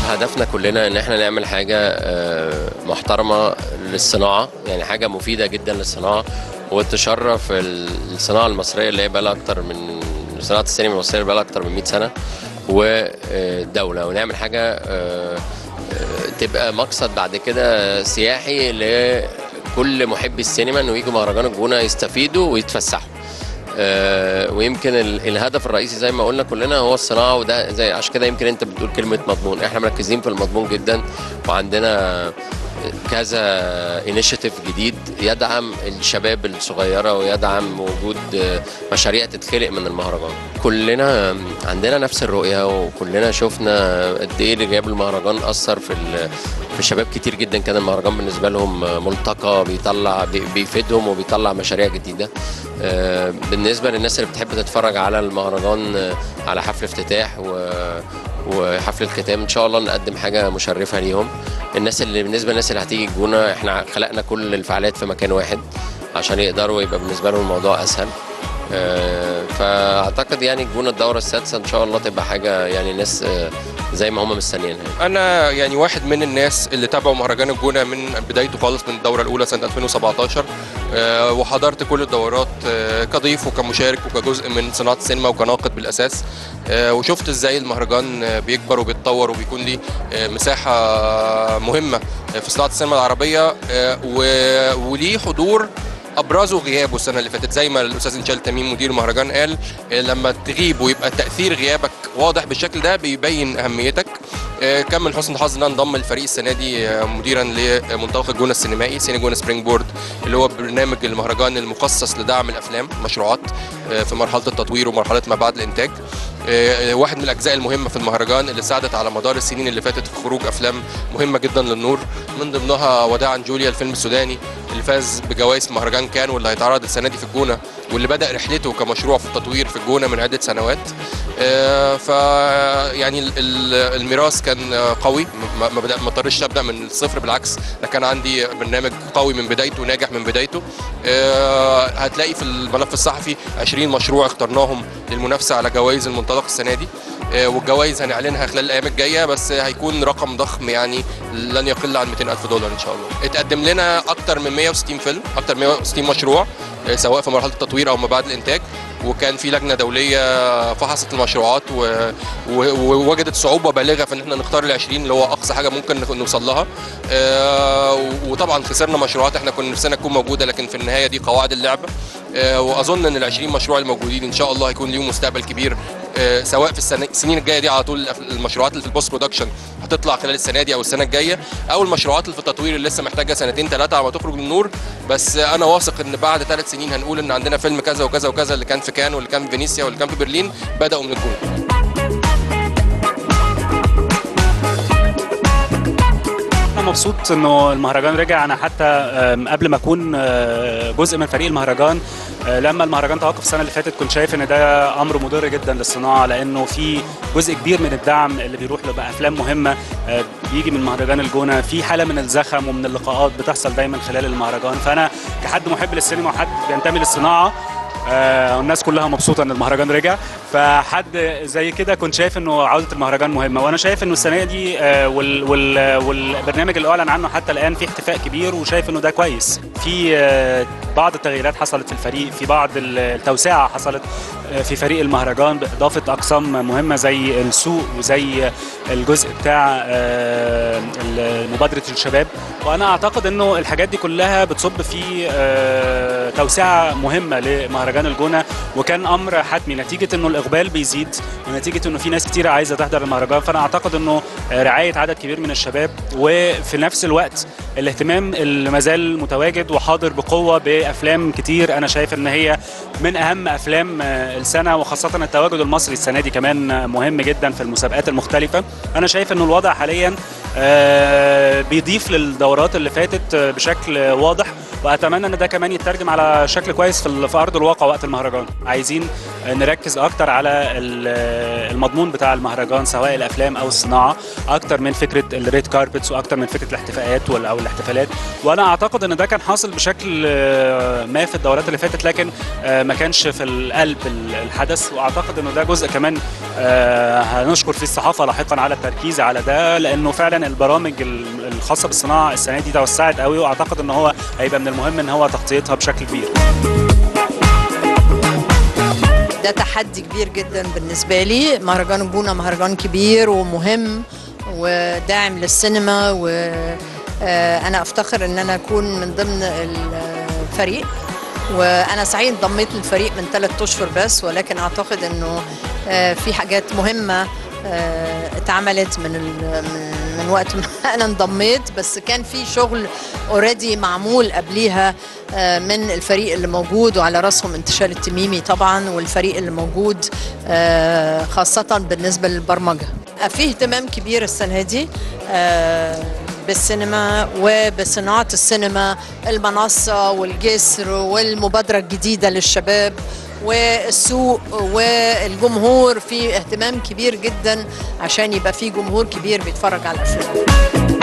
هدفنا كلنا ان احنا نعمل حاجه آه، محترمه للصناعه يعني حاجه مفيده جدا للصناعه وتشرف الصناعه المصريه اللي هي بقى لها اكتر من صناعه السينما المصريه بقى لها اكتر من 100 سنه ودوله ونعمل حاجه آه، آه، تبقى مقصد بعد كده سياحي لكل محبي السينما انه يجوا مهرجان الجونه يستفيدوا ويتفسحوا آه، ويمكن ال- الهدف الرئيسي زي ما قلنا كلنا هو الصناعه وده زي عشان كده يمكن انت بتقول كلمه مضمون احنا مركزين في المضمون جدا وعندنا كذا انيشيتيف جديد يدعم الشباب الصغيره ويدعم وجود آه، مشاريع تتخلق من المهرجان كلنا عندنا نفس الرؤيه وكلنا شفنا قد ايه اللي جاب المهرجان اثر في ال- في شباب كتير جدا كان المهرجان بالنسبه لهم ملتقى بيطلع بي- بيفيدهم وبيطلع مشاريع جديده آه، بالنسبه للناس اللي بتحب تتفرج على المهرجان آه، على حفل افتتاح و وحفل الختام ان شاء الله نقدم حاجه مشرفه ليهم الناس اللي بالنسبه للناس اللي هتيجي الجونه احنا خلقنا كل الفعاليات في مكان واحد عشان يقدروا يبقى بالنسبه لهم الموضوع اسهل آه، فاعتقد يعني الجونه الدوره السادسه ان شاء الله تبقى حاجه يعني ناس آه، زي ما هم مستنيينها انا يعني واحد من الناس اللي تابعوا مهرجان الجونه من بدايته خالص من الدوره الاولى سنه 2017 آه، وحضرت كل الدورات آه، كضيف وكمشارك وكجزء من صناعه السينما وكناقد بالاساس آه، وشفت ازاي المهرجان آه، بيكبر وبيتطور وبيكون ليه آه، مساحه مهمه في صناعه السينما العربيه آه، و- وليه حضور ابرزوا غيابه السنه اللي فاتت زي ما الاستاذ انشال تميم مدير المهرجان قال آه، لما تغيب ويبقى تاثير غيابك واضح بالشكل ده بيبين اهميتك آه، كان من حسن الحظ ان انا انضم الفريق السنه دي آه، مديرا لمنطلق الجونه السينمائي سيني جونه سبرينج بورد اللي هو برنامج المهرجان المخصص لدعم الافلام مشروعات آه، في مرحله التطوير ومرحله ما بعد الانتاج آه، واحد من الاجزاء المهمه في المهرجان اللي ساعدت على مدار السنين اللي فاتت في خروج افلام مهمه جدا للنور من ضمنها وداعا جوليا الفيلم السوداني اللي فاز بجوائز مهرجان كان واللي هيتعرض السنه دي في الجونه واللي بدا رحلته كمشروع في التطوير في الجونه من عده سنوات آه، ف يعني ال- ال- الميراث كان آه، قوي ما ما بدأ ما اضطرش ابدا من الصفر بالعكس ده كان عندي برنامج قوي من بدايته ناجح من بدايته آه، هتلاقي في الملف الصحفي 20 مشروع اخترناهم للمنافسه على جوائز المنطلق السنه دي آه، والجوائز هنعلنها خلال الايام الجايه بس هيكون رقم ضخم يعني لن يقل عن 200 الف دولار ان شاء الله اتقدم لنا اكتر من 160 فيلم اكتر من 160 مشروع آه، سواء في مرحله التطوير او ما بعد الانتاج وكان في لجنه دوليه فحصت المشروعات و... و... ووجدت صعوبه بالغه في ان احنا نختار ال 20 اللي هو اقصى حاجه ممكن نخ- نوصل لها آه، وطبعا خسرنا مشروعات احنا كنا نفسنا تكون موجوده لكن في النهايه دي قواعد اللعبه آه، واظن ان ال 20 مشروع الموجودين ان شاء الله هيكون ليهم مستقبل كبير آه، سواء في السنة السنين الجايه دي على طول الأف- المشروعات اللي في البوست برودكشن هتطلع خلال السنه دي او السنه الجايه او المشروعات اللي في التطوير اللي لسه محتاجه سنتين ثلاثه على ما تخرج للنور بس انا واثق ان بعد ثلاث سنين هنقول ان عندنا فيلم كذا وكذا وكذا اللي كان في كان واللي كان في فينيسيا واللي كان في برلين بداوا من الجون انا مبسوط انه المهرجان رجع انا حتى آم، قبل ما اكون آه، جزء من فريق المهرجان آه، لما المهرجان توقف السنه اللي فاتت كنت شايف ان ده امر مضر جدا للصناعه لانه في جزء كبير من الدعم اللي بيروح لافلام مهمه آه، بيجي من مهرجان الجونه في حاله من الزخم ومن اللقاءات بتحصل دايما خلال المهرجان فانا كحد محب للسينما وحد بينتمي للصناعه آه، والناس كلها مبسوطه ان المهرجان رجع فحد زي كده كنت شايف انه عوده المهرجان مهمه وانا شايف انه السنه دي آه، وال وال والبرنامج اللي اعلن عنه حتى الان في احتفاء كبير وشايف انه ده كويس في آه، بعض التغييرات حصلت في الفريق في بعض التوسعه حصلت آه، في فريق المهرجان باضافه اقسام مهمه زي السوق وزي الجزء بتاع آه، مبادره الشباب وانا اعتقد انه الحاجات دي كلها بتصب في آه، توسعه مهمه لمهرجان الجونه وكان امر حتمي نتيجه انه الاقبال بيزيد ونتيجه انه في ناس كتير عايزه تحضر المهرجان فانا اعتقد انه آه، رعايه عدد كبير من الشباب وفي نفس الوقت الاهتمام اللي مازال متواجد وحاضر بقوه بافلام كتير انا شايف ان هي من اهم افلام آه، السنه وخاصه التواجد المصري السنه دي كمان آه، مهم جدا في المسابقات المختلفه انا شايف انه الوضع حاليا آه، بيضيف للدورات اللي فاتت آه، بشكل واضح واتمنى ان ده كمان يترجم على شكل كويس في ال- في ارض الواقع وقت المهرجان عايزين آه، نركز اكتر على ال- آه، المضمون بتاع المهرجان سواء الافلام او الصناعه اكتر من فكره الريد كاربتس واكتر من فكره الاحتفاءات وال- او الاحتفالات وانا اعتقد ان ده كان حاصل بشكل آه، ما في الدورات اللي فاتت لكن آه، ما كانش في القلب ال- الحدث واعتقد انه ده جزء كمان آه، هنشكر فيه الصحافه لاحقا على التركيز على ده لانه فعلا البرامج ال- الخاصه بالصناعه السنه دي توسعت قوي واعتقد ان هو هيبقى من المهم ان هو تغطيتها بشكل كبير ده تحدي كبير جدا بالنسبة لي مهرجان الجونة مهرجان كبير ومهم وداعم للسينما وأنا أفتخر أن أنا أكون من ضمن الفريق وأنا صحيح انضميت للفريق من ثلاثة أشهر بس ولكن أعتقد أنه آه، في حاجات مهمة آه، اتعملت من ال- من من وقت ما انا انضميت بس كان في شغل اوريدي معمول قبليها آه، من الفريق اللي موجود وعلى راسهم انتشال التميمي طبعا والفريق اللي موجود آه، خاصة بالنسبة للبرمجة آه، في اهتمام كبير السنة دي آه، بالسينما وبصناعة السينما المنصة والجسر والمبادرة الجديدة للشباب والسوق والجمهور في اهتمام كبير جدا عشان يبقى في جمهور كبير بيتفرج على الافلام